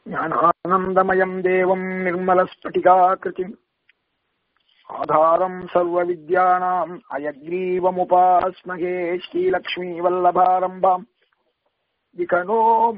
ज्ञानानन्दमयम् देवम् निर्मलस्फटिकाकृतिम् आधारम् सर्वविद्यानाम् अयग्रीवमुपास्महे श्रीलक्ष्मीवल्लभारम्भाम् विकनो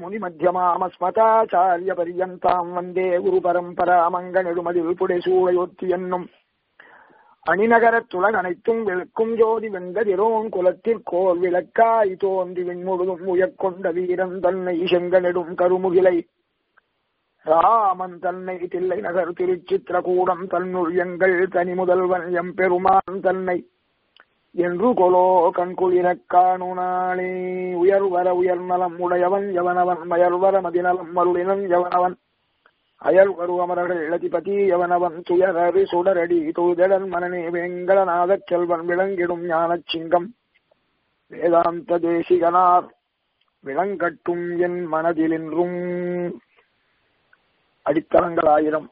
मुनिमध्यमामस्मताचार्यपर्यन्ताम् वन्दे குருபரம்பராமங்கனெடுமதில் புடைசூழையொத்தி என்னும் அணிநகரத் துலகனைத்தும் விளக்கும் ஜோதி வெங்கதிரோன் குலத்திற்கோர் விளக்காய் தோன்றி விண்முழுதும் உயர்கொண்ட வீரன் தன்னை செங்கனெடும் கருமுகிலை ராமன் தன்னை தில்லை நகர் திருச்சித்திரகூடம் தன்னுள் எங்கள் தனி முதல்வன் எம்பெருமான் தன்னை என்று கொலோ கண்குளிரக் காணுனாளே உயர்வர உயர்நலம் உடையவன் எவனவன் மயர்வர மதிநலம் மருளினன் எவனவன் அயல் வருவமர்கள் இளதிபதி எவனவன் துயரறி சுடரடி தூதடன் மனநே வேங்கடநாதச் செல்வன் விளங்கிடும் ஞானச் சிங்கம் வேதாந்த தேசிகனார் விளங்கட்டும் என் மனதிலென்றும் அடித்தளங்கள் ஆயிரம்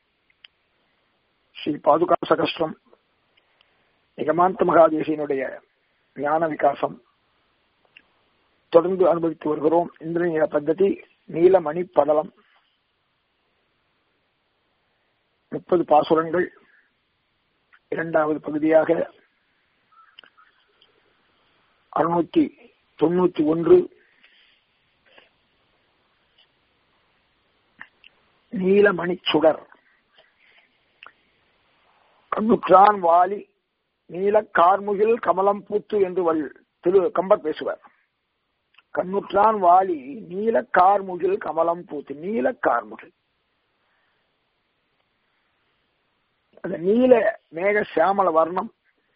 ஸ்ரீ பாதுகா சகஸ்ரம் நிகமாந்த மகாதேசியனுடைய ஞான விகாசம் தொடர்ந்து அனுபவித்து வருகிறோம் இந்திரநீல பద్ధதி நீலமணி படலம் முப்பது பாசுரங்கள் இரண்டாவது பகுதியாக அறுநூத்தி தொண்ணூத்தி ஒன்று நீலமணி சுடர் கண்ணுற்றான் வாலி நீல கார்முகில் கமலம் பூத்து என்று வள் திரு கம்பர் பேசுவார் கண்ணுற்றான் வாலி நீல கார்முகில் கமலம் பூத்து நீல கார்முகில் அந்த நீல மேக சியாமல வர்ணம்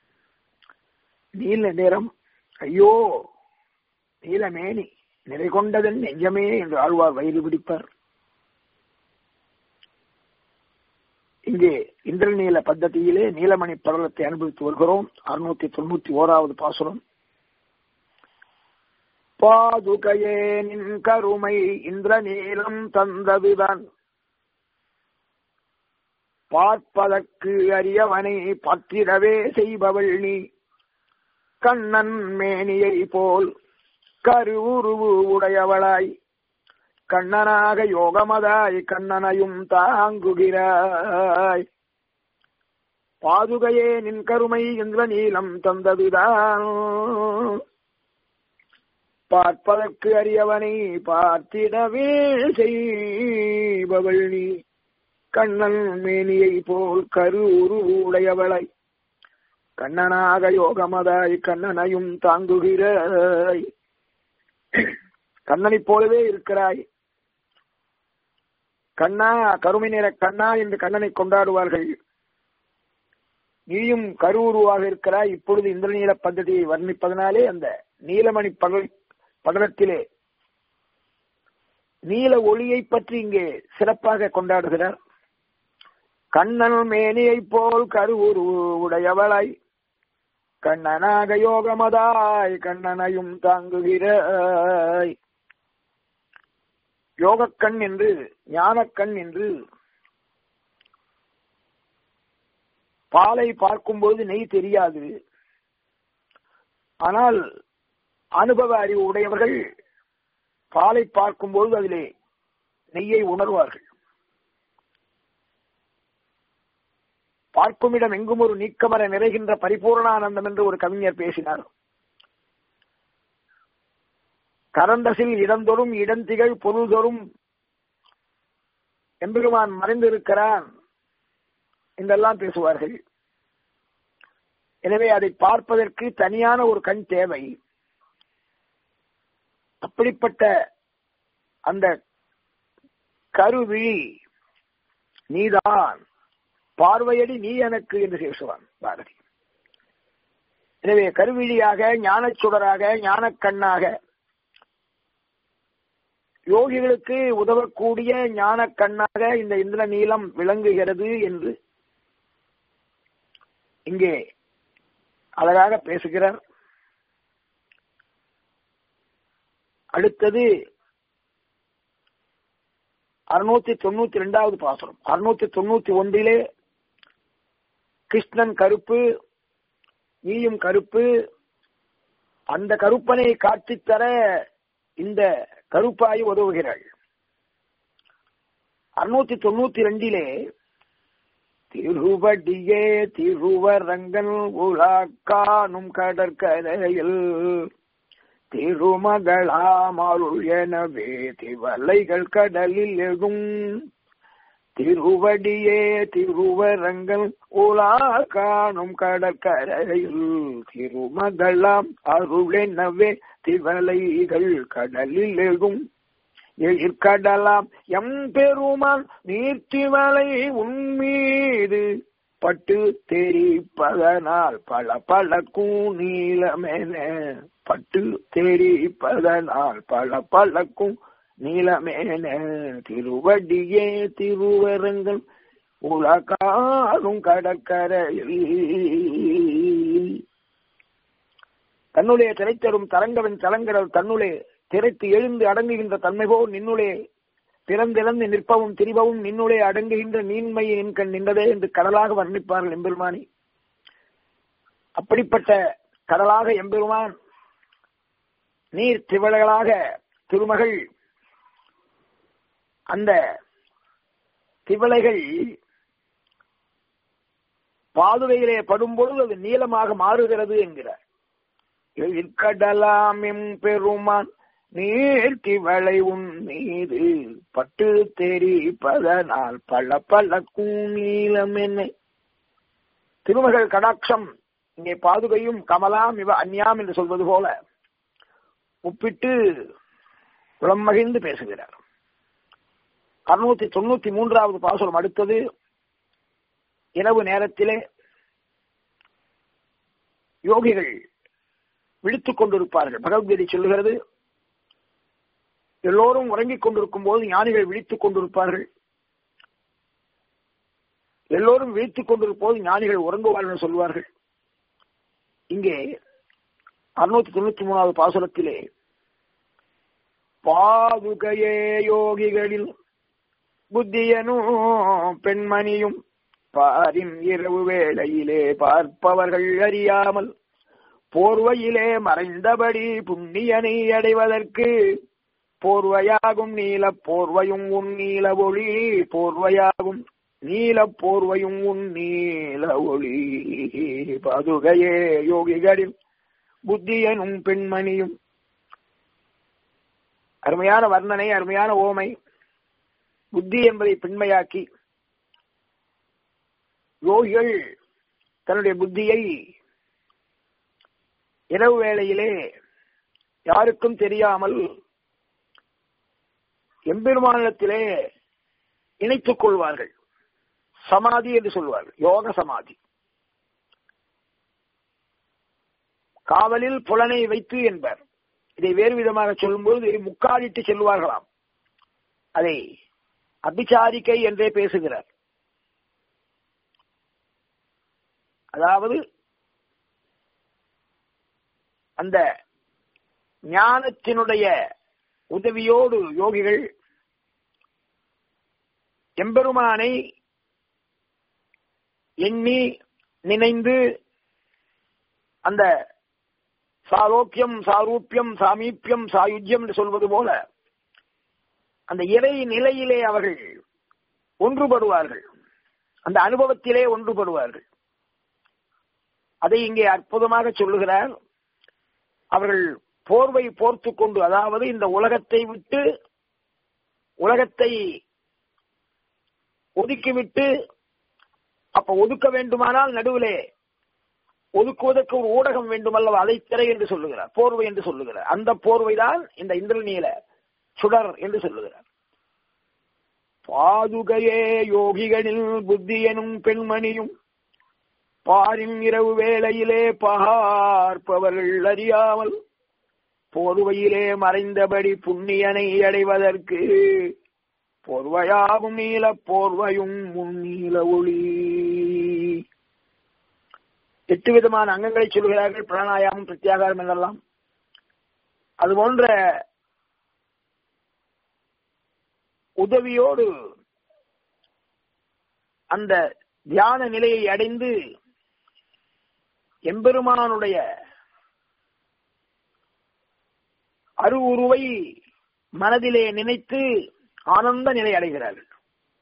நீல நிறம் ஐயோ நீலமேனி நிலை கொண்டதன் நெஞ்சமே என்று ஆழ்வார் வயிறு பிடிப்பார் இங்கே இந்திரநீல பద్ధதியிலே நீலமணி படலத்தை அனுபவித்து வருகிறோம் அறுநூத்தி தொண்ணூத்தி ஓராவது பாசுரம் பாதுகையே நின் கருமை இந்திரநீலம் தந்ததுதான் பார்ப்பதற்கு அரியவனை பத்திரவே செய்பவள் நீ கண்ணன் மேனியை போல் கருவுருவு உடையவளாய் கண்ணனாக யோகமதாய் கண்ணனையும் தாங்குகிறாய் பாதுகையே நின் கருமை என்ற நீளம் தந்ததுதான் பார்ப்பதற்கு அறியவனை பார்த்திடவே செய்பவள் நீ கண்ணன் மேனியை போல் கரு உடையவளை கண்ணனாக யோகமதாய் கண்ணனையும் தாங்குகிறாய் கண்ணனைப் போலவே இருக்கிறாய் கண்ணா கருமை நிற கண்ணா என்று கண்ணனை கொண்டாடுவார்கள் நீயும் கருவுருவாக இருக்கிறாய் இப்பொழுது இந்திரநீல பద్ధதியை வர்ணிப்பதனாலே அந்த நீலமணி படல் படலத்திலே நீல ஒளியை பற்றி இங்கே சிறப்பாக கொண்டாடுகிறார் கண்ணன் மேனியை போல் கருவுரு உடையவளாய் கண்ணனாக யோகமதாய் கண்ணனையும் தாங்குகிறாய் யோகக்கண் என்று ஞானக்கண் என்று பாலை பார்க்கும்போது நெய் தெரியாது ஆனால் அனுபவ அறிவு உடையவர்கள் பாலை பார்க்கும்போது அதிலே நெய்யை உணர்வார்கள் பார்க்குமிடம் எங்கும் ஒரு நீக்கமர நிறைகின்ற பரிபூர்ணானந்தம் என்று ஒரு கவிஞர் பேசினார் கரந்தசில் இடந்தொறும் இடந்திகள் பொருள்தொறும் எம்பெருமான் மறைந்திருக்கிறான் என்றெல்லாம் பேசுவார்கள் எனவே அதை பார்ப்பதற்கு தனியான ஒரு கண் தேவை அப்படிப்பட்ட அந்த கருவிழி நீதான் பார்வையடி நீ எனக்கு என்று பேசுவான் பாரதி எனவே கருவிழியாக ஞானச்சுடராக ஞானக்கண்ணாக யோகிகளுக்கு உதவக்கூடிய ஞான கண்ணாக இந்த இந்திர நீளம் விளங்குகிறது என்று இங்கே அழகாக பேசுகிறார் அடுத்தது அறுநூத்தி தொண்ணூத்தி இரண்டாவது பாசுரம் அறுநூத்தி தொண்ணூத்தி ஒன்றிலே கிருஷ்ணன் கருப்பு நீயும் கருப்பு அந்த கருப்பனை காட்டித்தர இந்த கருப்பாய் உதவுகிறாள் அறுநூத்தி தொண்ணூத்தி ரெண்டிலே திருவடியே திருவரங்கன் உலாக்கானும் கடற்கரையில் திருமகளாமருள் எனவே திவலைகள் கடலில் எழும் திருவடியே திருவரங்கன் உலா காணும் கடற்கரையில் திருமகளாம் அருளெனவே திவலைகள் கடலில் எழும் எழிற்கடலாம் எம் பெருமான் நீர்த்திவலை உன்மீது பட்டு தெரிப்பதனால் பல பழக்கும் நீளமென பட்டு தெரிப்பதனால் பல பழக்கும் நீளமேன திருவடியே திருவரங்கள் உலகாரும் கடற்கரையில் தன்னுடைய திரைத்தரும் தரங்கவன் தலங்கடல் தன்னுளே திரைத்து எழுந்து அடங்குகின்ற தன்மை போல் நின்னுளே பிறந்திறந்து நிற்பவும் திரிபவும் நின்னுளே அடங்குகின்ற நீன்மையை நின்கண் நின்றதே என்று கடலாக வர்ணிப்பார்கள் எம்பெருமானி அப்படிப்பட்ட கடலாக எம்பெருமான் நீர் திவளைகளாக திருமகள் அந்த திவளைகள் பாதுகையிலே படும்பொழுது அது நீளமாக மாறுகிறது என்கிறார் கடலாம் எம் பெருமான் நீர்த்தி வளை உன் மீது பட்டு தெரிப்பதனால் பல பழக்கும் நீளம் என்ன திருமகள் கடாட்சம் இங்கே பாதுகையும் கமலாம் இவ அந்யாம் என்று சொல்வது போல ஒப்பிட்டு குளம் மகிழ்ந்து பேசுகிறார் அறுநூத்தி தொண்ணூத்தி மூன்றாவது பாசுரம் அடுத்தது இரவு நேரத்திலே யோகிகள் விழித்துக் கொண்டிருப்பார்கள் பகவத்கீதை சொல்லுகிறது எல்லோரும் உறங்கிக் கொண்டிருக்கும் போது ஞானிகள் விழித்துக் கொண்டிருப்பார்கள் எல்லோரும் விழித்துக் கொண்டிருக்கும் போது ஞானிகள் உறங்குவார்கள் என்று சொல்வார்கள் இங்கே அறுநூத்தி தொண்ணூத்தி மூணாவது பாசுரத்திலே பாதுகையே யோகிகளில் புத்தியனும் பெண்மணியும் பாரின் இரவு வேளையிலே பார்ப்பவர்கள் அறியாமல் போர்வையிலே மறைந்தபடி புண்ணியனை அடைவதற்கு போர்வையாகும் நீல போர்வையும் உன் நீல ஒளி போர்வையாகும் நீல போர்வையும் உன் நீல ஒளி பாதுகையே யோகிகளில் புத்தியனும் பெண்மணியும் அருமையான வர்ணனை அருமையான ஓமை புத்தி என்பதை பெண்மையாக்கி யோகிகள் தன்னுடைய புத்தியை இரவு வேளையிலே யாருக்கும் தெரியாமல் எம்பெருமானிடத்திலே இணைத்துக் கொள்வார்கள் சமாதி என்று சொல்வார்கள் யோக சமாதி காவலில் புலனை வைத்து என்பர் இதை வேறு விதமாக சொல்லும்போது முக்காலிட்டு செல்வார்களாம் அதை அபிச்சாரிக்கை என்றே பேசுகிறார் அதாவது அந்த ஞானத்தினுடைய உதவியோடு யோகிகள் எம்பெருமானை எண்ணி நினைந்து அந்த சாலோக்கியம் சாரூப்பியம் சாமீப்பியம் சாயுஜ்யம் என்று சொல்வது போல அந்த இறை நிலையிலே அவர்கள் ஒன்றுபடுவார்கள் அந்த அனுபவத்திலே ஒன்றுபடுவார்கள் அதை இங்கே அற்புதமாக சொல்லுகிறார் அவர்கள் போர்வை போர்த்து கொண்டு அதாவது இந்த உலகத்தை விட்டு உலகத்தை ஒதுக்கிவிட்டு அப்ப ஒதுக்க வேண்டுமானால் நடுவிலே ஒதுக்குவதற்கு ஒரு ஊடகம் வேண்டுமல்லவா அதை திரை என்று சொல்லுகிறார் போர்வை என்று சொல்லுகிறார் அந்த போர்வைதான் இந்த இந்திரநீல சுடர் என்று சொல்லுகிறார் பாதுகையே யோகிகளில் புத்தி எனும் பெண்மணியும் பாரின் இரவு வேளையிலே பார்ப்பவர்கள் அறியாமல் போர்வையிலே மறைந்தபடி புண்ணியனை அடைவதற்கு போர்வையாகும் நீல போர்வையும் முன்னீல ஒளி எட்டு விதமான அங்கங்களை சொல்கிறார்கள் பிராணாயாமம் பிரத்யாகாரம் என்றெல்லாம் அது போன்ற உதவியோடு அந்த தியான நிலையை அடைந்து எம்பெருமானுடைய அருவுருவை மனதிலே நினைத்து ஆனந்த நிலை அடைகிறார்கள்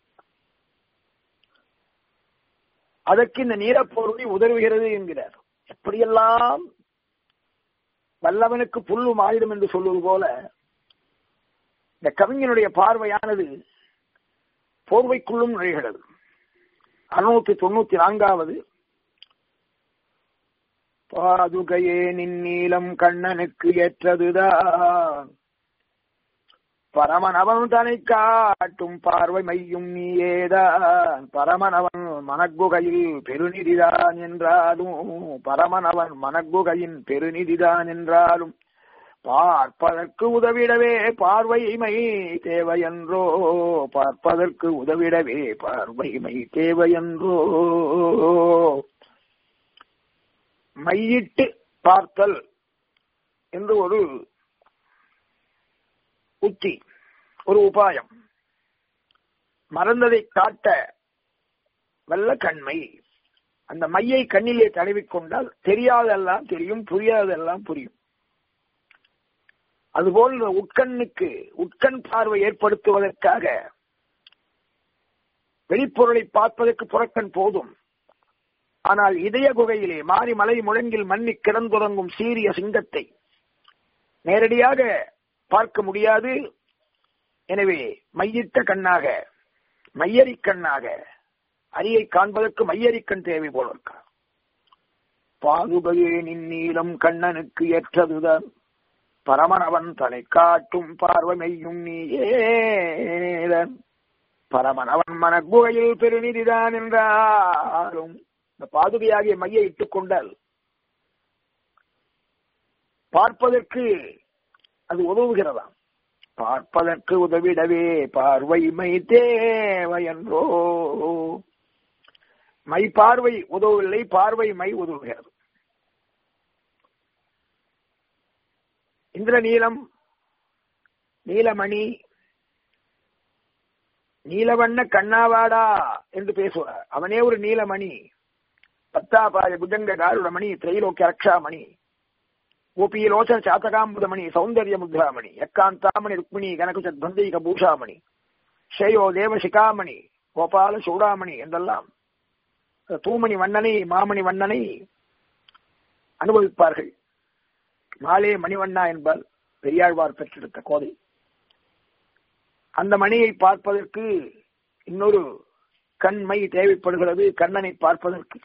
அதற்கு இந்த நீரப்போர்வை உதவுகிறது என்கிறார் எப்படியெல்லாம் வல்லவனுக்கு புல்லும் ஆயுதம் என்று சொல்வது போல இந்த கவிஞனுடைய பார்வையானது போர்வைக்குள்ளும் நுழைகிறது அறுநூத்தி தொண்ணூத்தி நான்காவது பாதுகையே நின்னீளம் கண்ணனுக்கு ஏற்றதுதான் பரமனவன் தனை காட்டும் பார்வை மையும் நீயேதான் பரமனவன் மனக்குகையில் பெருநிதிதான் என்றாலும் பரமனவன் மனக்குகையின் பெருநிதிதான் என்றாலும் பார்ப்பதற்கு உதவிடவே பார்வைமை தேவையன்றோ பார்ப்பதற்கு உதவிடவே பார்வைமை தேவையன்றோ மையிட்டு பார்த்தல் என்று ஒரு உத்தி ஒரு உபாயம் மறந்ததை காட்ட வல்ல கண்மை அந்த மையை கண்ணிலே தடவிக்கொண்டால் தெரியாதெல்லாம் தெரியும் புரியாதெல்லாம் புரியும் அதுபோல் உட்கண்ணுக்கு உட்கண் பார்வை ஏற்படுத்துவதற்காக வெளிப்பொருளை பார்ப்பதற்கு புறக்கண் போதும் ஆனால் இதய குகையிலே மாறி மலை முழங்கில் மண்ணி கிடந்துறங்கும் சீரிய சிங்கத்தை நேரடியாக பார்க்க முடியாது எனவே மையிட்ட கண்ணாக மையரி கண்ணாக அரியை காண்பதற்கு மையரி கண் தேவை போல இருக்கா பாதுகையே நின்னீளம் கண்ணனுக்கு ஏற்றதுதான் பரமனவன் தலை காட்டும் பார்வை மெய்யும் நீயேதன் பரமனவன் மனக்குகையில் பெருநிதிதான் என்றாலும் இந்த பாதுகையாகிய மையை இட்டுக் கொண்டால் பார்ப்பதற்கு அது உதவுகிறதா பார்ப்பதற்கு உதவிடவே பார்வை மை தேவையன்றோ மை பார்வை உதவவில்லை பார்வை மை உதவுகிறது இந்திரநீலம் நீலமணி நீலவண்ண கண்ணாவாடா என்று பேசுவார் அவனே ஒரு நீலமணி பத்தாபாய புஜங்க காருடமணி திரைலோக்கிய ரக்ஷாமணி கோபியிலோசன சாத்தகாம்புதமணி சௌந்தர்ய முத்ராமணி யக்காந்தாமணி ருக்மிணி கனகு சத்பந்தைக பூஷாமணி ஷேயோ தேவசிகாமணி கோபால சூடாமணி என்றெல்லாம் தூமணி வண்ணனை மாமணி வண்ணனை அனுபவிப்பார்கள் மாலே மணிவண்ணா என்பால் பெரியாழ்வார் பெற்றெடுத்த கோதை அந்த மணியை பார்ப்பதற்கு இன்னொரு கண்மை தேவைப்படுகிறது கண்ணனை பார்ப்பதற்கு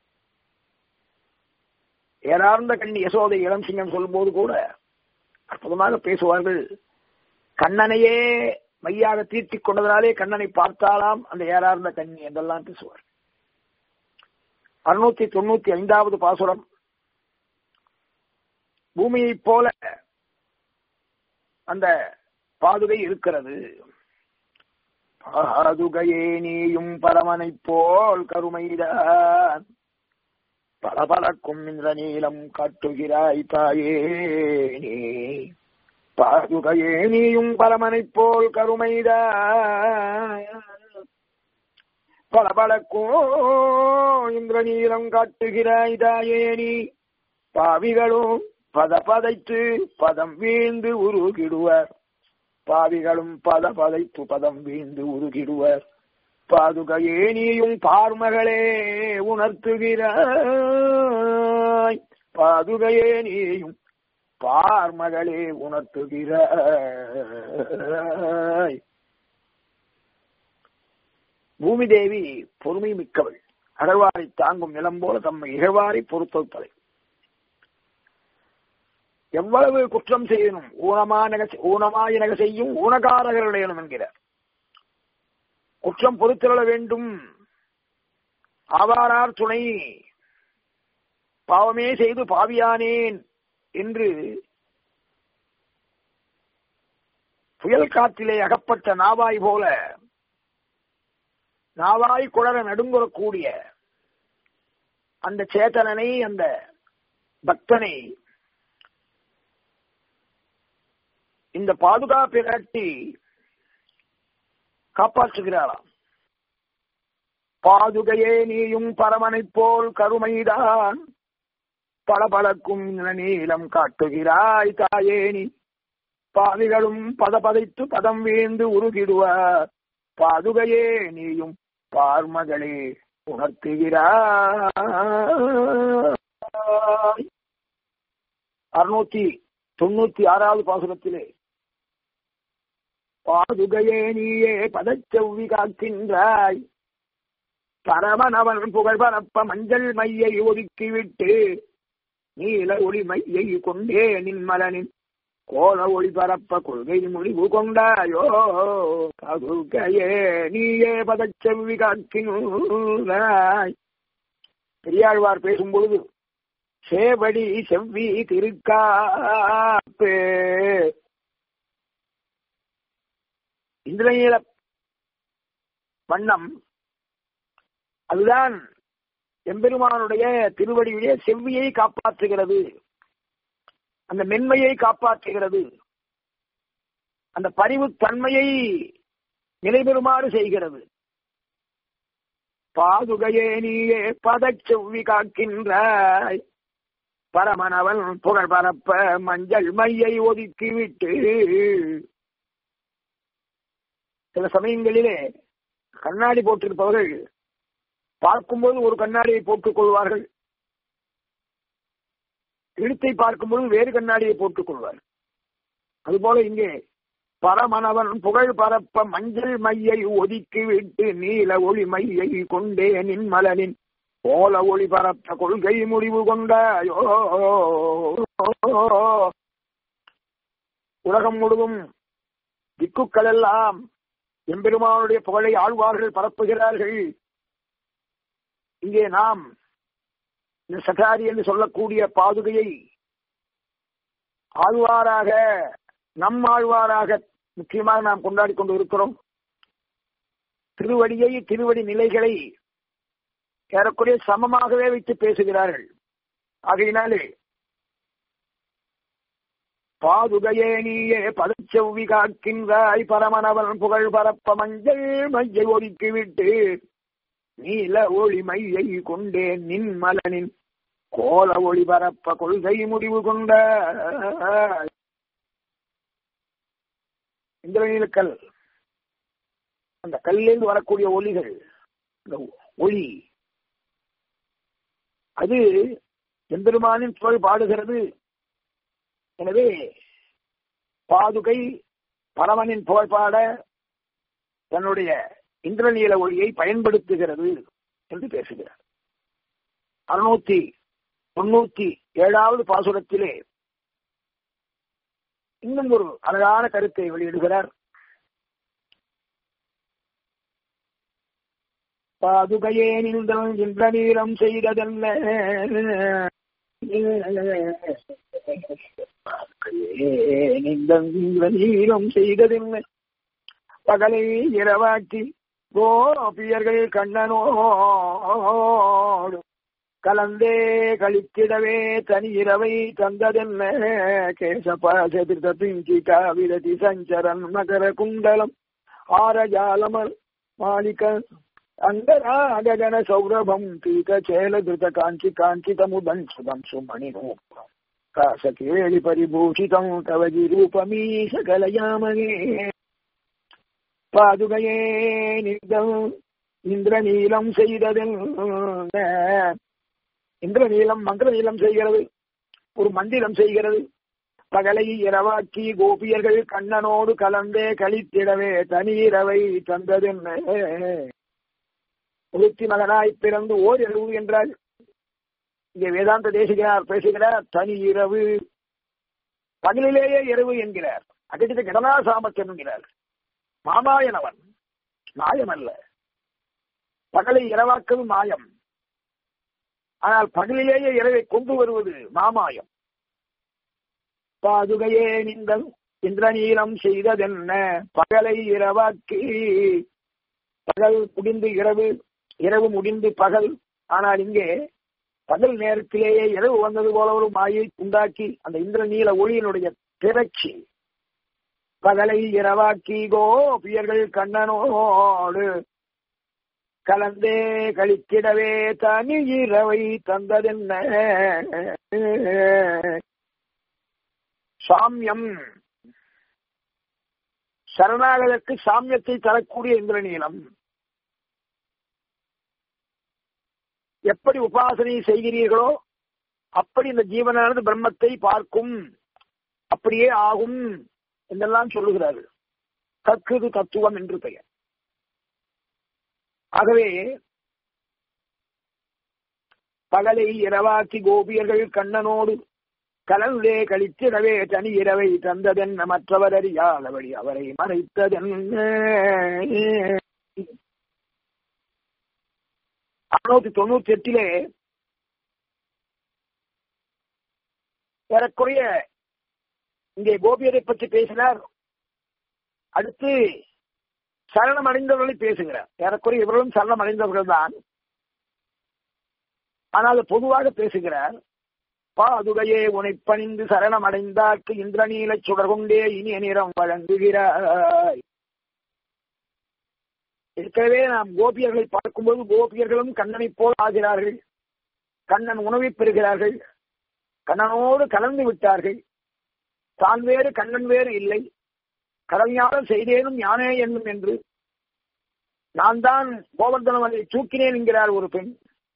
ஏறார்ந்த கண்ணி யசோதை இளம் சிங்கம் சொல்லும்போது கூட அற்புதமாக பேசுவார்கள் கண்ணனையே மையாக தீர்த்திக் கொண்டதனாலே கண்ணனை பார்த்தாலாம் அந்த ஏறார்ந்த கண்ணி என்றெல்லாம் பேசுவார் அறுநூத்தி தொண்ணூத்தி ஐந்தாவது பாசுரம் பூமியைப் போல அந்த பாதுகை இருக்கிறது பாதுகையே நீயும் பரமனைப் போல் கருமைதான் பளபளக்கும் இந்திர நீளம் காட்டுகிறாய் தாயே நீ பாதுகையே நீயும் பரமனைப் போல் கருமைதான் பளபளக்கும் இந்திர நீளம் காட்டுகிறாய் தாயே நீ பாவிகளும் பத பதைத்து பதம் வீழ்ந்து உருகிடுவர் பாவிகளும் பத பதைத்து பதம் வீழ்ந்து உருகிடுவர் பாதுகையே நீயும் பார்மகளே உணர்த்துகிறாய் பாதுகையே நீயும் பார்மகளே உணர்த்துகிறாய் பூமி தேவி பொறுமை மிக்கவள் அகழ்வாரை தாங்கும் நிலம் போல தம்மை இகழ்வாரை பொறுத்தொப்பதை எவ்வளவு குற்றம் செய்யணும் ஊனமான ஊனமாயினக செய்யும் ஊனகாரர்களுடையனும் என்கிறார் குற்றம் பொறுத்திருள வேண்டும் ஆவாரார் துணை பாவமே செய்து பாவியானேன் என்று புயல் காற்றிலே அகப்பட்ட நாவாய் போல நாவாய் குளர நடுங்குறக்கூடிய அந்த சேத்தனனை அந்த பக்தனை இந்த பாதுகாப்பு பிராட்டி காப்பாற்றுகிறாளாம் பாதுகையே நீயும் பரமனைப் போல் கருமைதான் பளபளக்கும் நீளம் காட்டுகிறாய் தாயே நீ பாவிகளும் பதபதைத்து பதம் வீழ்ந்து உருகிடுவார் பாதுகையே நீயும் பார்மகளே உணர்த்துகிறாய் அறுநூத்தி தொண்ணூத்தி ஆறாவது பாசுரத்திலே பாதுகையே நீயே பதச்செவ்வி காக்கின்றாய் பரமனவன் புகழ் பரப்ப மஞ்சள் மையை ஒதுக்கிவிட்டு நீல ஒளி மையை கொண்டே நின்மலனின் கோல ஒளி பரப்ப கொள்கை முடிவு கொண்டாயோ பதுகையே நீயே பதச்செவ்வி காக்கின்றாய் பெரியாழ்வார் பேசும் பொழுது சேவடி செவ்வி திருக்காப்பே இந்திரநீல வண்ணம் அதுதான் எம்பெருமானுடைய திருவடியுடைய செவ்வியை காப்பாற்றுகிறது அந்த மென்மையை காப்பாற்றுகிறது அந்த பரிவு தன்மையை நிலைபெறுமாறு செய்கிறது பாதுகையே நீயே பதச்செவ்வி காக்கின்றாய் பரமனவன் புகழ் பரப்ப மஞ்சள் மையை ஒதுக்கிவிட்டு சில சமயங்களிலே கண்ணாடி போட்டிருப்பவர்கள் பார்க்கும்போது ஒரு கண்ணாடியை போட்டுக் கொள்வார்கள் எழுத்தை பார்க்கும்போது வேறு கண்ணாடியை போட்டுக் கொள்வார் அதுபோல இங்கே பரமனவன் புகழ் பரப்ப மஞ்சள் மையை ஒதுக்கி விட்டு நீல ஒளி மையை கொண்டே நின் மலனின் போல ஒளி பரப்ப கொள்கை முடிவு கொண்டாயோ உலகம் முழுதும் திக்குக்கள் எல்லாம் எம்பெருமானுடைய புகழை ஆழ்வார்கள் பரப்புகிறார்கள் இங்கே நாம் இந்த சட்டாரி என்று சொல்லக்கூடிய பாதுகையை ஆழ்வாராக நம் ஆழ்வாராக முக்கியமாக நாம் கொண்டாடி கொண்டு இருக்கிறோம் திருவடியை திருவடி நிலைகளை ஏறக்குறைய சமமாகவே வைத்து பேசுகிறார்கள் ஆகையினாலே பாதுகையே நீயே பதச்செவ்வி காக்கின்றாய் பரமனவன் புகழ் பரப்ப மஞ்சள் மையை ஒதுக்கி விட்டு நீல ஒளி மையை கொண்டே நின் மலனின் கோல ஒளி பரப்ப கொள்கை முடிவு கொண்ட இந்திரநீலக்கல் அந்த கல்லிருந்து வரக்கூடிய ஒளிகள் அந்த ஒளி அது எம்பெருமானின் புகழ் பாடுகிறது எனவே பாதுகை பரமனின் புகழ் பாட தன்னுடைய இந்திரநீல ஒளியை பயன்படுத்துகிறது என்று பேசுகிறார் அறுநூத்தி தொண்ணூத்தி ஏழாவது பாசுரத்திலே இன்னும் ஒரு அழகான கருத்தை வெளியிடுகிறார் பாதுகையே நின்றன் இந்திரநீலம் செய்ததல்ல நீளம் செய்ததென்ன பகலை இரவாக்கி கோபியர்கள் கண்ணனோடு கலந்தே கழித்திடவே தனி இரவை தந்ததென்ன கேசபாசதிர்த பிங்கி காவிரதி சஞ்சரன் மகர குண்டலம் ஆரஜாலமர் மாலிக அங்கராகன சௌரபம் பீக சேல திருத காஞ்சி காஞ்சிதமுதன் சுதம் சுமணிரூபம் காசகேளி பரிபூஷிதம் கவதி ரூபமீஷ கலயாமகே பாதுகையே நிதம் இந்திரநீலம் செய்ததென் இந்திரநீலம் மந்திரநீலம் செய்கிறது ஒரு மந்திரம் செய்கிறது பகலை இரவாக்கி கோபியர்கள் கண்ணனோடு கலந்தே கழித்திடவே தனீரவை தந்ததென்ன ஒருத்தி மகனாய் பிறந்து ஓர் இரவு என்றால் இங்கே வேதாந்த தேசிகனார் பேசுகிறார் தனி இரவு பகலிலேயே இரவு என்கிறார் அகடித கடனா சாமர்த்தியம் என்கிறார் மாமாயனவன் மாயம் அல்ல பகலை இரவாக்குவது மாயம் ஆனால் பகலிலேயே இரவை கொண்டு வருவது மாமாயம் பாதுகையே நீங்கள் இந்திரநீலம் செய்ததென்ன பகலை இரவாக்கி பகல் முடிந்து இரவு இரவு முடிந்து பகல் ஆனால் இங்கே பகல் நேரத்திலேயே இரவு வந்தது போல ஒரு மாயை உண்டாக்கி அந்த இந்திரநீல ஒளியினுடைய திரட்சி பகலை இரவாக்கி கோபியர்கள் கண்ணனோடு கலந்தே கழித்திடவே தனி இரவை தந்ததென்ன சாமியம் சரணாகதற்கு சாமியத்தை தரக்கூடிய இந்திரநீலம் எப்படி உபாசனை செய்கிறீர்களோ அப்படி இந்த ஜீவனானது பிரம்மத்தை பார்க்கும் அப்படியே ஆகும் என்றெல்லாம் சொல்லுகிறார்கள் தற்குது தத்துவம் என்று பெயர் ஆகவே பகலை இரவாக்கி கோபியர்கள் கண்ணனோடு கலந்தே கழித்திடவே தனி இரவை தந்ததென்ன மற்றவர் அறியாதபடி அவரை மறைத்ததென்ன அறுநூத்தி தொண்ணூத்தி எட்டிலே ஏறக்குறைய இங்கே கோபியரை பற்றி பேசினார் அடுத்து சரணம் அடைந்தவர்களை பேசுகிறார் ஏறக்குறைய இவர்களும் சரணம் அடைந்தவர்கள் தான் ஆனால் பொதுவாக பேசுகிறார் பாதுகையே உனை பணிந்து சரணம் அடைந்தார்க்கு இந்திரநீல சுடர் கொண்டே இனிய நிறம் வழங்குகிறாய் ஏற்கனவே நாம் கோபியர்களை பார்க்கும்போது கோபியர்களும் கண்ணனைப் போல் ஆகிறார்கள் கண்ணன் உணவை பெறுகிறார்கள் கண்ணனோடு கலந்து விட்டார்கள் தான் வேறு கண்ணன் வேறு இல்லை கடமையாளர் செய்தேனும் யானே என்னும் என்று நான் தான் கோவர்தனம் அதை தூக்கினேன் என்கிறார் ஒரு பெண்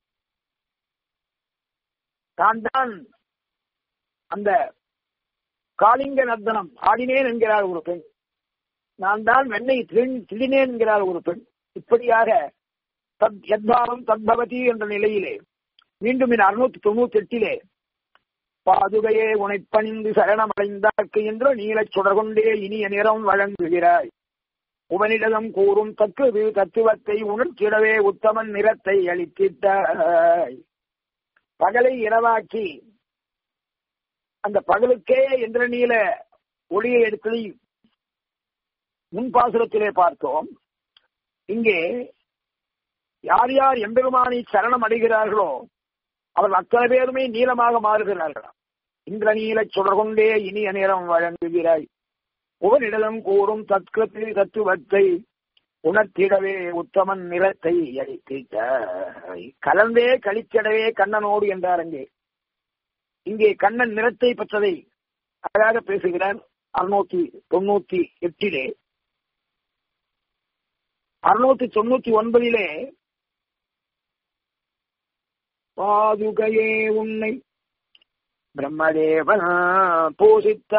நான் தான் அந்த காளிங்க நர்தனம் ஆடினேன் என்கிறார் ஒரு பெண் நான் தான் வெண்ணெய் திடினேன் என்கிறார் ஒரு பெண் இப்படியாக தத் எத்பாவம் தத்பவதி என்ற நிலையிலே மீண்டும் இந்த அறுநூத்தி தொண்ணூத்தி எட்டிலே பாதுகையே உனை பணிந்து சரணமடைந்தார்க்கு என்ற நீலச் சுடர் கொண்டே இனிய நிறம் வழங்குகிறாய் உவனிடம் கூறும் தக்குது தத்துவத்தை உணர்த்திடவே உத்தமன் நிறத்தை அளித்திட்டாய் பகலை இரவாக்கி அந்த பகலுக்கே இந்திரநீல ஒளியை எடுத்ததை முன்பாசுரத்திலே பார்த்தோம் இங்கே யார் யார் எம்பெருமானை சரணம் அடைகிறார்களோ அவர்கள் அத்தனை பேருமே நீளமாக மாறுகிறார்களாம் இந்திரநீல சுடர்கொண்டே இனிய நேரம் வழங்குகிறாய் ஒவ்வொருடம் கூறும் தத்கத்து தத்துவத்தை உணர்த்திடவே உத்தமன் நிறத்தை அளித்திட்ட கலந்தே கழித்திடவே கண்ணனோடு என்றார் அங்கே இங்கே கண்ணன் நிறத்தை பெற்றதை அழகாக பேசுகிறார் அறுநூத்தி தொண்ணூத்தி எட்டிலே அறுநூத்தி தொண்ணூத்தி ஒன்பதிலே பாதுகையே உன்னை பிரம்மதேவன் பூசித்த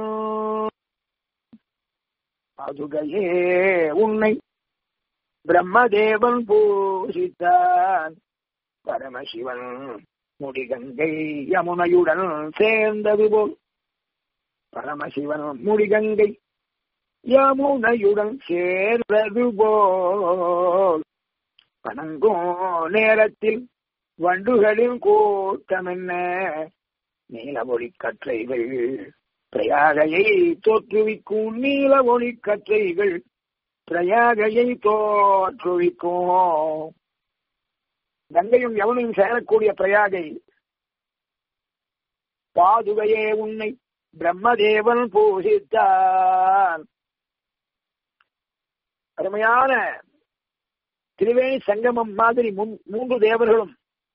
பாதுகையே உன்னை பிரம்மதேவன் பூசித்தான் பரமசிவன் முடிகங்கை யமுனையுடன் சேர்ந்தது போல் பரமசிவன் முடிகங்கை யமுனையுடன் சேர்ந்தது போல் வணங்கும் நேரத்தில் வண்டுகளின் கூட்டம் என்ன நீல ஒளி கற்றைகள் பிரயாகையை தோற்றுவிக்கும் நீல ஒளி கற்றைகள் பிரயாகையை தோற்றுவிக்கும் கங்கையும் யவனையும் சேரக்கூடிய பிரயாகை பாதுகையே உன்னை பிரம்மதேவன் பூசித்தான் அருமையான திரிவேணி சங்கமம் மாதிரி மூன்று தேவர்களும்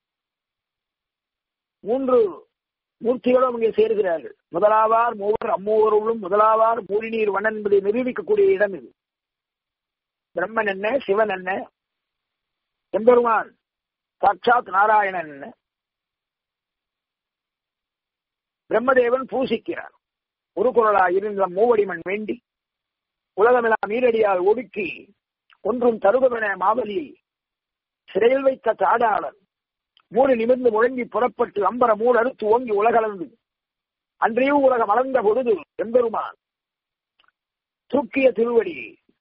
மூன்று மூர்த்திகளும் இங்கே சேர்கிறார்கள் முதலாவார் மூவர் அம்மூவர்களும் முதலாவார் மூரிநீர் வண்ணன் என்பதை நிரூபிக்கக்கூடிய இடம் இது பிரம்மன் என்ன சிவன் என்ன எம்பெருமான் சாட்சாத் நாராயணன் என்ன பிரம்மதேவன் பூசிக்கிறார் ஒரு குரலா இருந்த மூவடிமன் வேண்டி உலகமெல்லாம் நீரடியால் ஒடுக்கி ஒன்றும் தருபவன மாவலியை சிறையில் வைத்த தாடாளன் மூணு நிமிர்ந்து முழங்கி புறப்பட்டு அம்பர மூடு அறுத்து ஓங்கி உலகளந்து அன்றையும் உலகம் அளந்த பொழுது எம்பெருமான் தூக்கிய திருவடி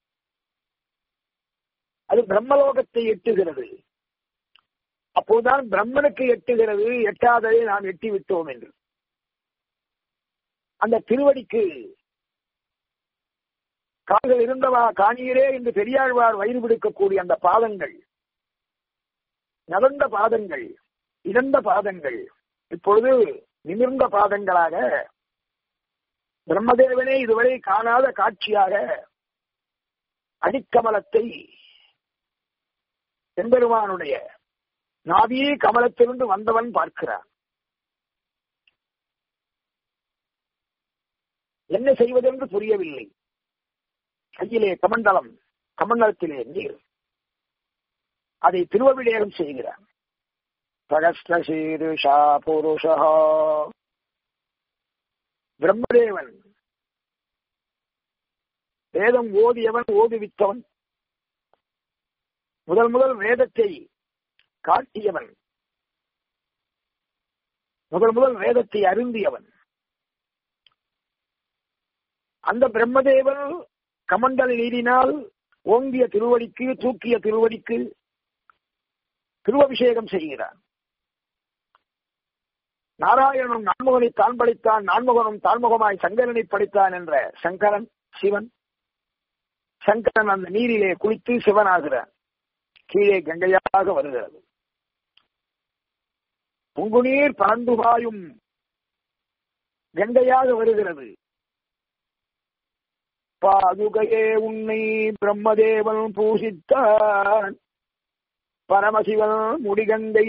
அது பிரம்மலோகத்தை எட்டுகிறது அப்போதுதான் பிரம்மனுக்கு எட்டுகிறது எட்டாததை நாம் எட்டி விட்டோம் என்று அந்த திருவடிக்கு கால்கள் இருந்தவா காணீரே என்று பெரியாழ்வார் வயிறு பிடிக்கக்கூடிய அந்த பாதங்கள் நடந்த பாதங்கள் இழந்த பாதங்கள் இப்பொழுது நிமிர்ந்த பாதங்களாக பிரம்மதேவனே இதுவரை காணாத காட்சியாக அடிக்கமலத்தை எம்பெருமானுடைய நாவியே கமலத்திலிருந்து வந்தவன் பார்க்கிறான் என்ன செய்வதென்று புரியவில்லை கையிலே கமண்டலம் கமண்டலத்திலே நீர் அதை திருவவிடேகம் செய்கிறான் சகஸ்ரசீருஷா புருஷா பிரம்மதேவன் வேதம் ஓதியவன் ஓதுவித்தவன் முதல் முதல் வேதத்தை காட்டியவன் முதல் முதல் வேதத்தை அருந்தியவன் அந்த பிரம்மதேவன் கமண்டல நீரினால் ஓங்கிய திருவடிக்கு தூக்கிய திருவடிக்கு திருவபிஷேகம் செய்கிறான் நாராயணனும் நான்முகனை தான் படைத்தான் நான்முகனும் தான்முகமாய் சங்கரனை படைத்தான் என்ற சங்கரன் சிவன் சங்கரன் அந்த நீரிலே குளித்து சிவனாகிறான் கீழே கங்கையாக வருகிறது பொங்குநீர் பறந்து பாயும் கங்கையாக வருகிறது பாதுகையே உன்னை பிரம்மதேவன் பூசித்தான் பரமசிவன் முடிகங்கை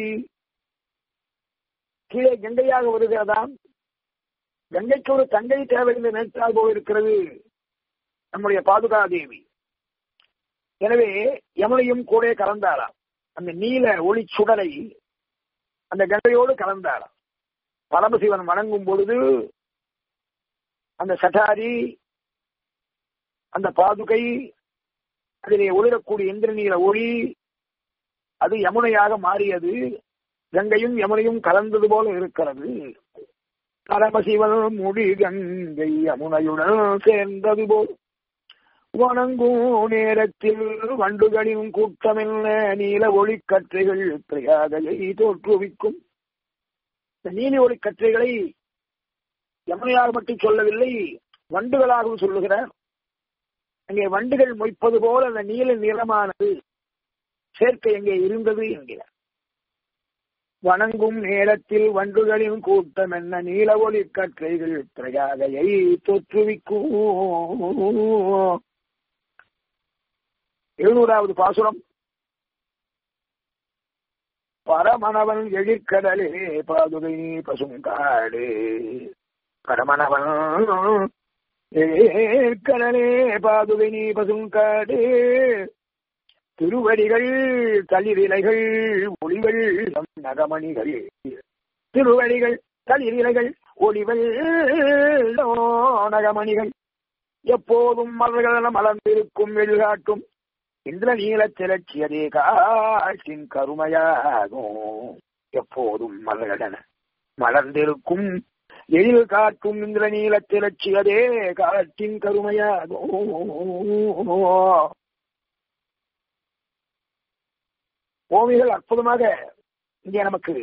கீழே கங்கையாக வருகிறதாம் கங்கைக்கு ஒரு தங்கை தேவை என்று நினைத்தால் போல் இருக்கிறது நம்முடைய பாதுகா தேவி எனவே யமுனையும் கூட கலந்தாராம் அந்த நீல ஒளி சுடலை அந்த கங்கையோடு கலந்தாராம் பரமசிவன் வணங்கும் பொழுது அந்த சட்டாரி அந்த பாதுகை அதிலே ஒளிரக்கூடிய இந்திரநீல ஒளி அது யமுனையாக மாறியது கங்கையும் யமுனையும் கலந்தது போல இருக்கிறது பரமசிவன் முடி கங்கை யமுனையுடன் சேர்ந்தது போல் வணங்கும் நேரத்தில் வண்டுகளின் கூட்டமென்ன நீல ஒளிக்கற்றைகள் பிரயாகையை தோற்றுவிக்கும் இந்த நீல ஒளிக்கற்றைகளை யமுனையாக மட்டும் சொல்லவில்லை வண்டுகளாகவும் சொல்லுகிறார் அங்கே வண்டுகள் மொய்ப்பது போல அந்த நீல நிறமானது சேர்க்கை எங்கே இருந்தது என்கிறார் வணங்கும் நேரத்தில் வண்டுகளின் கூட்டம் என்ன நீல ஒளி கற்றைகள் பிரயாகையை தொற்றுவிக்கும் எழுநூறாவது பாசுரம் பரமணவன் எழிற்கடலே பாதுகை பசுங்காடு பரமணவன் ஏற்கனவே பாதுகை நீ பசுங்காடு திருவடிகள் தளிரிலைகள் ஒளிகள் நகமணிகள் திருவடிகள் தளிரிலைகள் ஒளிகள் நகமணிகள் எப்போதும் மலர்கள் மலர்ந்திருக்கும் வெளிகாட்டும் இந்திர நீல திரட்சியதே காற்றின் கருமையாகும் எப்போதும் மலர்களென மலர்ந்திருக்கும் எழில் காட்டும் இந்திர நீல திரட்சியதே காற்றின் கருமையாகும் ஓவிகள் அற்புதமாக இங்கே நமக்கு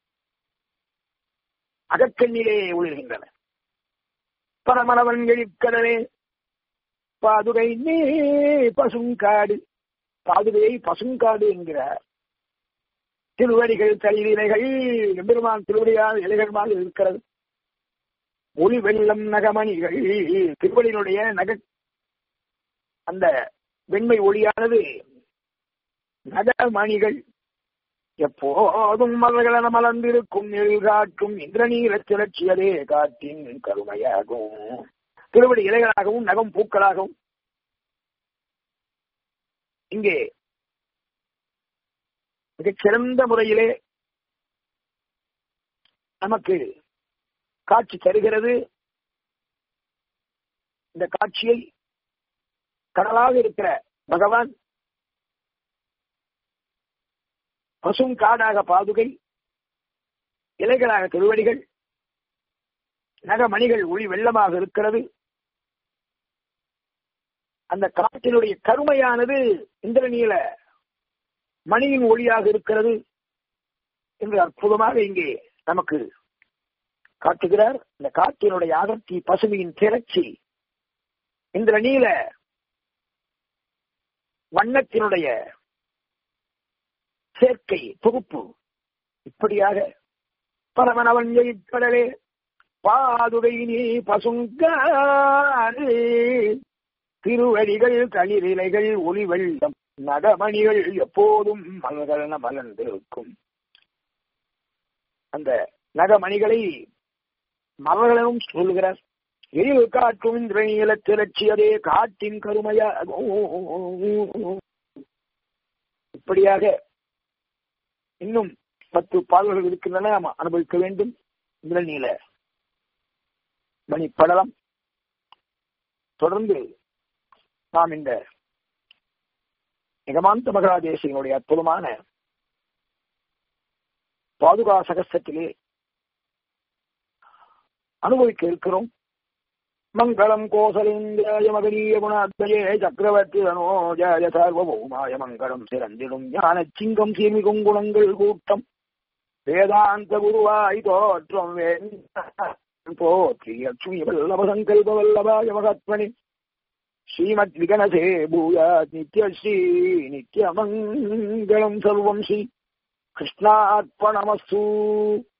அகக்கண்ணிலே ஒளிர்கின்றன பரமணவன் எழிற்கடலே பாதுகை நீ பசுங்காடு பாதுகையை பசுங்காடு என்கிறார் திருவடிகள் தளிரிலைகள் எம்பெருமான் திருவடியால் இலைகள் மாதிரி இருக்கிறது ஒளி வெள்ளம் நகமணிகள் திருவடியினுடைய நக அந்த வெண்மை ஒளியானது நகமணிகள் எப்போதும் மலர்களென மலர்ந்திருக்கும் எழில் காட்டும் இந்திரநீர திரட்சியதே காட்டின் கருமையாகும் திருவடி இலைகளாகவும் நகம் பூக்களாகவும் இங்கே மிகச்சிறந்த முறையிலே நமக்கு காட்சி தருகிறது இந்த காட்சியை கடலாக இருக்கிற பகவான் பசும் காடாக பாதுகை இலைகளாக திருவடிகள் நகமணிகள் ஒளி வெள்ளமாக இருக்கிறது அந்த காற்றினுடைய கருமையானது இந்திரநீல மணியின் ஒளியாக இருக்கிறது என்று அற்புதமாக இங்கே நமக்கு காட்டுகிறார் இந்த காற்றினுடைய அகர்த்தி பசுமையின் திரட்சி இந்திரநீல வண்ணத்தினுடைய சேர்க்கை தொகுப்பு இப்படியாக பரமனவன் எழிற்படவே பாதுகை நீ பசுங்காடு திருவடிகள் தளிரிலைகள் ஒளி வெள்ளம் நகமணிகள் எப்போதும் மலர்களென மலர்ந்திருக்கும் அந்த நகமணிகளை மலர்களும் சொல்கிறார் எழில் காட்டும் இந்த நீல திரட்சியதே காட்டின் கருமையாக இப்படியாக இன்னும் பத்து பாடல்கள் இருக்கின்றன நாம் அனுபவிக்க வேண்டும் இளநீல மணி படலம் தொடர்ந்து நாம் இந்த நிகமாந்த மகராதேசியனுடைய அற்புதமான பாதுகா சகஸ்தத்திலே அனுபவிக்க இருக்கிறோம் மங்களம் கோசலேந்திராய மகனீய குணாத்மஜே சக்கரவர்த்தி தனோஜாய சார்வபௌமாய மங்களம் சிறந்திடும் ஞான சிங்கம் சீமிகும் குணங்கள் கூட்டம் வேதாந்த குருவாய் தோற்றம் போற்றி லட்சுமி வல்லப சங்கல்ப வல்லபாய மகாத்மனி ஸ்ரீமத் விகனசே பூயாத் நித்யஸ்ரீ நித்யமங்கலம் சர்வம் ஸ்ரீ கிருஷ்ணார்ப்பணமஸ்து